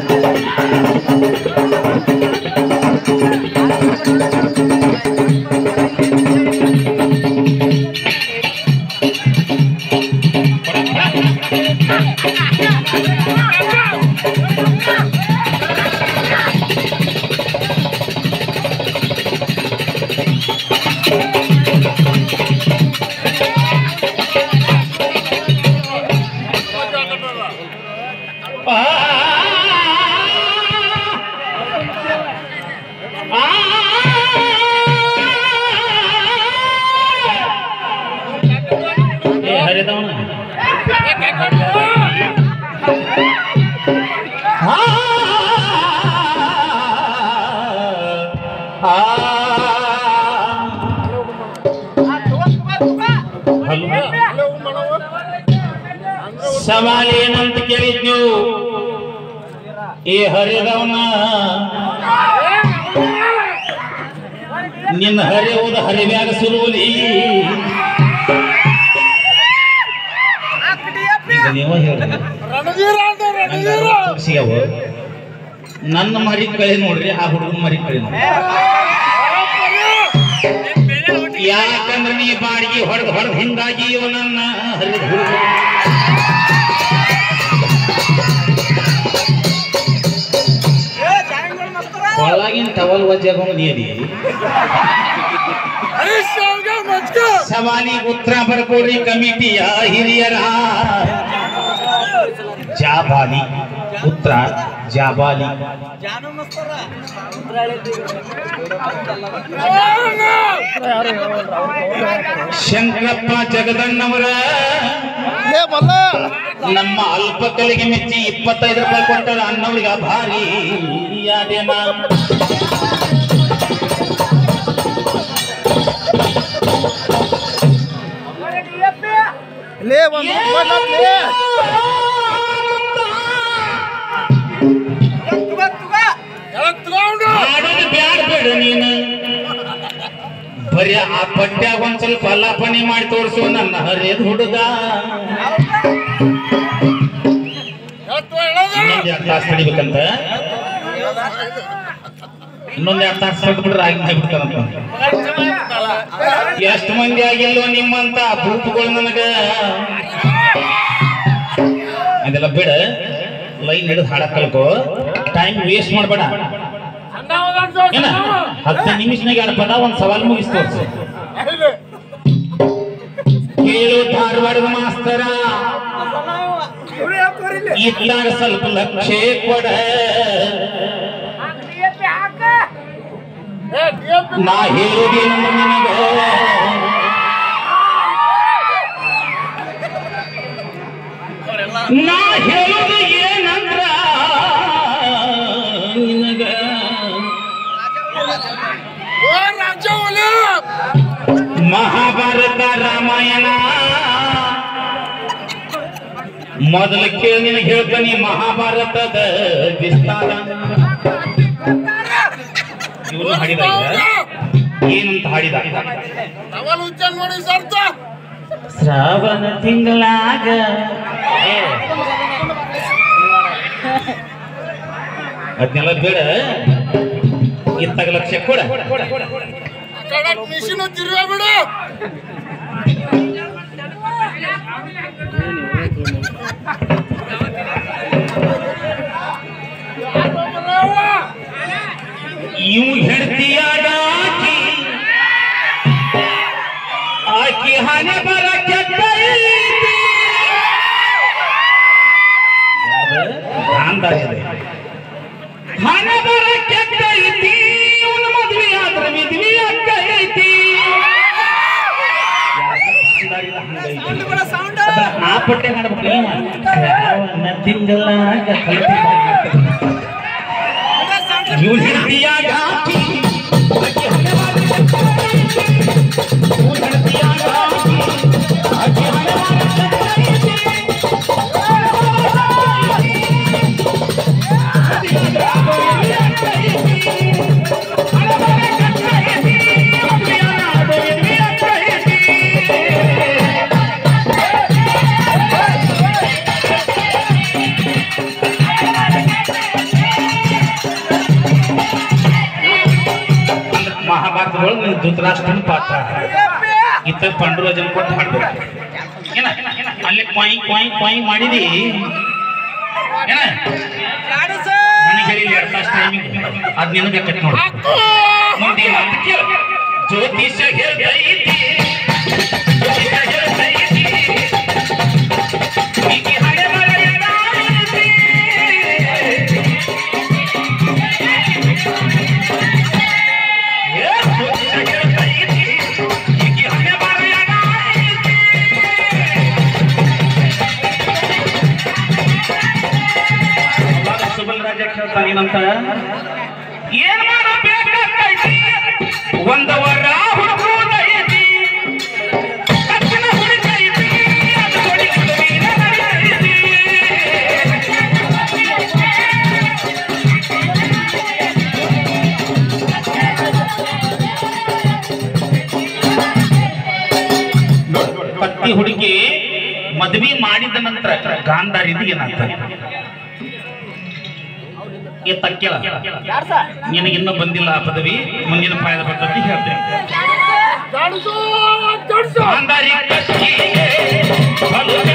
ಏ ಹರಿದವನ ಸವಾಲ್ ಏನಂತ ಕೇಳಿದ್ನು ಏ ಹರಿದವನ ನಿನ್ನ ಹರಿಯುವುದು ಹರಿವ್ಯಾಗ ಸುರುವುಲಿ ಈಗ ನೀವ ಹೇಳ್ರಿ ತೋರ್ಸಿಯವು. ನನ್ನ ಮರಿ ಕಳೆ ನೋಡ್ರಿ ಆ ಹುಡುಗನ ಮರಿ ಕಳೆ ನೋಡ್ರಿ ಯಾಕಂದ್ರೆ ನೀ ಬಾಡಿಗೆ ಹೊಡೆದ್ ಹೊಡೆದ್ ಹಿಂಗಾಗಿ ಇವ ನನ್ನ ಹರಿದ ಹುಡುಗ ಒಳಗಿನ ಟವಲ್ ವಜ್ಜಾಗ ನೀ ಅದಿ ಸವಾಲಿಗೆ ಉತ್ತರ ಬರ್ಕೊಡ್ರಿ ಕಮಿಟಿಯ ಹಿರಿಯರ ಜಾಬಾಲಿ ಉತ್ತರ ಜಾಬಾಲಿ ಶಂಕರಪ್ಪ ಜಗದಣ್ಣವರ ನಮ್ಮ ಅಲ್ಪಕಲಿಗೆ ಮೆಚ್ಚಿ ಇಪ್ಪತ್ತೈದು ರೂಪಾಯಿ ಕೊಟ್ಟರ ಅಣ್ಣವ್ರಿಗೆ ಭಾರಿ ಯಾದೇನ ಲೇ ಒಂದು ರೂಪಾಯಿ ನಾಲ್ಕು ಲೇ. ಮಾಡೋದು ಬ್ಯಾಡ ಬೇಡ ನೀನು ಬರೀ ಆ ಪಟ್ಯಾಗ ಒಂದ್ ಸ್ವಲ್ಪ ಅಲ್ಲಾಪಣಿ ಮಾಡಿ ತೋರಿಸು ನನ್ನ ಹರಿಯದ ಹುಡುಗ ಇನ್ನೊಂದ್ ಎರಡು ತಾಸು ನಡಿಬೇಕಂತ ಇನ್ನೊಂದ್ ಎರಡು ತಾಸು ಹೊರಟ್ಬಿಟ್ರೆ ಆಗಿ ಬಿಡ್ತಾರಂತ ಎಷ್ಟು ಮಂದಿ ಆಗಿಲ್ವೋ ನಿಮ್ಮಂತ ಭೂತಗಳು ನನಗ ಅದೆಲ್ಲ ಬಿಡ ಲೈನ್ ಹಿಡಿದು ಹಾಡಕ್ ಕಲ್ಕೋ ಟೈಮ್ ವೇಸ್ಟ್ ಮಾಡ್ಬೇಡ ಏನ ಹತ್ತು ನಿಮಿಷನಾಗ ಎರಡು ಪದ ಒಂದ್ ಸವಾಲ್ ಮುಗಿಸ್ ತೋರ್ಸು ಕೇಳು ಧಾರವಾಡದ ಮಾಸ್ತರ ಇದ್ದಾಗ ಸ್ವಲ್ಪ ಲಕ್ಷೇ ಕೊಡ ನಾ ಹೇಳುದೇನು ನಿನಗ ನಾ ಹೇಳುದು ಏನಂದ್ರ ನಿನಗ ಮಹಾಭಾರತ ರಾಮಾಯಣ ಮೊದಲ ಕೇಳಿ ನಿನಗೆ ಹೇಳ್ತಾನೆ ಮಹಾಭಾರತದ ವಿಸ್ತಾರ ಇವನು ಹಾಡಿದ ಈಗ. ಏನಂತ ಹಾಡಿದ ನೋಡಿ ಸರ್ತ ಶ್ರಾವಣ ತಿಂಗಳಾಗ ಅದನ್ನೆಲ್ಲ ಬೇಡ ಇತ್ತಾಗ ಲಕ್ಷ ಕೊಡ ಕಡಕ್ ಮಿಷಿನ್ ತಿರುಗ ಬಿಡು ಇವು ಹೆಂಡತಿಯಾದ ಆಕಿ ಆಕಿ ಹಣೆ ಬರ ಕೆಟ್ಟೈತಿ ಅಂದಾಜಿದೆ ಹಣೆ ಬರ ಕೆಟ್ಟೈತಿ ಇವನು ಮದ್ವೆ ಆದ್ರ ವಿದ್ವಿ ಅಕ್ಕೈತಿ ಆ ಪಟ್ಟೆ ಹಾಡ್ಬೇಕು ಶ್ರಾವಣ ತಿಂಗಳಾಗ ಕಲ್ಪಿ ಇವ್ನು ಹೆಂಡತಿಯಾಗ ಆಕಿ ಆಕಿ ಹಣೆ ಬರ ಕೆಟ್ಟೈತಿ. ಇವ್ನು ಹೆಂಡತಿಯಾಗ ಆಕಿ ಆಕಿ ಹಣೆ ಬರ ಕೆಟ್ಟೈತಿ. ಧೃತರಾಷ್ಟ್ರನ ಪಾತ್ರ ಇತ್ತ ಪಾಂಡುರಾಜನ್ ಕೊಟ್ಟು ಮಾಡ್ಬೇಕು ಏನ ಅಲ್ಲಿ ಕ್ವಾಯಿ ಕ್ವಾಯಿ ಕ್ವಾಯಿ ಮಾಡಿದಿ ಏನ ನನಗೆ ಹೇಳಿ ಎರಡು ತಾಸು ಟೈಮಿಂಗ್ ಅದ್ ನಿನಗೆ ಕಟ್ ನೋಡು ಮುಂದೆ ಮಾತು ಕೇಳು ಜ್ಯೋತಿಷ ಹೇಳ್ತೈತಿ ಜ್ಯೋತಿಷ ಹೇಳ್ತೈತಿ ಈಕೆ ಹಣೆ ಬರಹದಾಗೈತಿ. ಏ ಜ್ಯೋತಿಷ ಹೇಳ್ತೈತಿ ಈಕೆ ಹಣೆ ಬರಹದಾಗೈತಿ. ಅವಾಗ ಸುಬಲ್ ರಾಜ ಕೇಳ್ತಾನೆ ಏನಂತ ಏನ್ ಮಾಡಬೇಕಾಗೈತಿ ಒಂದ ವರ ಹುಡುಕುವುದೈತಿ ಕತ್ತಿನ ಹುಡುಕೈತಿ ಅದು ಹೊಡಿಯುವುದು ನೀನೇ ನಡೆಯೈತಿ. ಕತ್ತಿ ಹುಡುಗಿ ಮದ್ವಿ ಮಾಡಿದ ನಂತರ ಗಾಂಧಾರಿದು ಏನಾಗ್ತದೆ ಏ ತಕ್ಕೆಳ ನಿನಗಿನ್ನೂ ಬಂದಿಲ್ಲ ಆ ಪದವಿ ಮುಂದಿನ ಪಾಯದ ಪದ್ಧತಿ ಹೇಳ್ತೇನೆ ಜಡ್ಸು ಜಡ್ಸು ಗಾಂಧಾರಿ ಕತ್ತಿಗೆ ಬಲು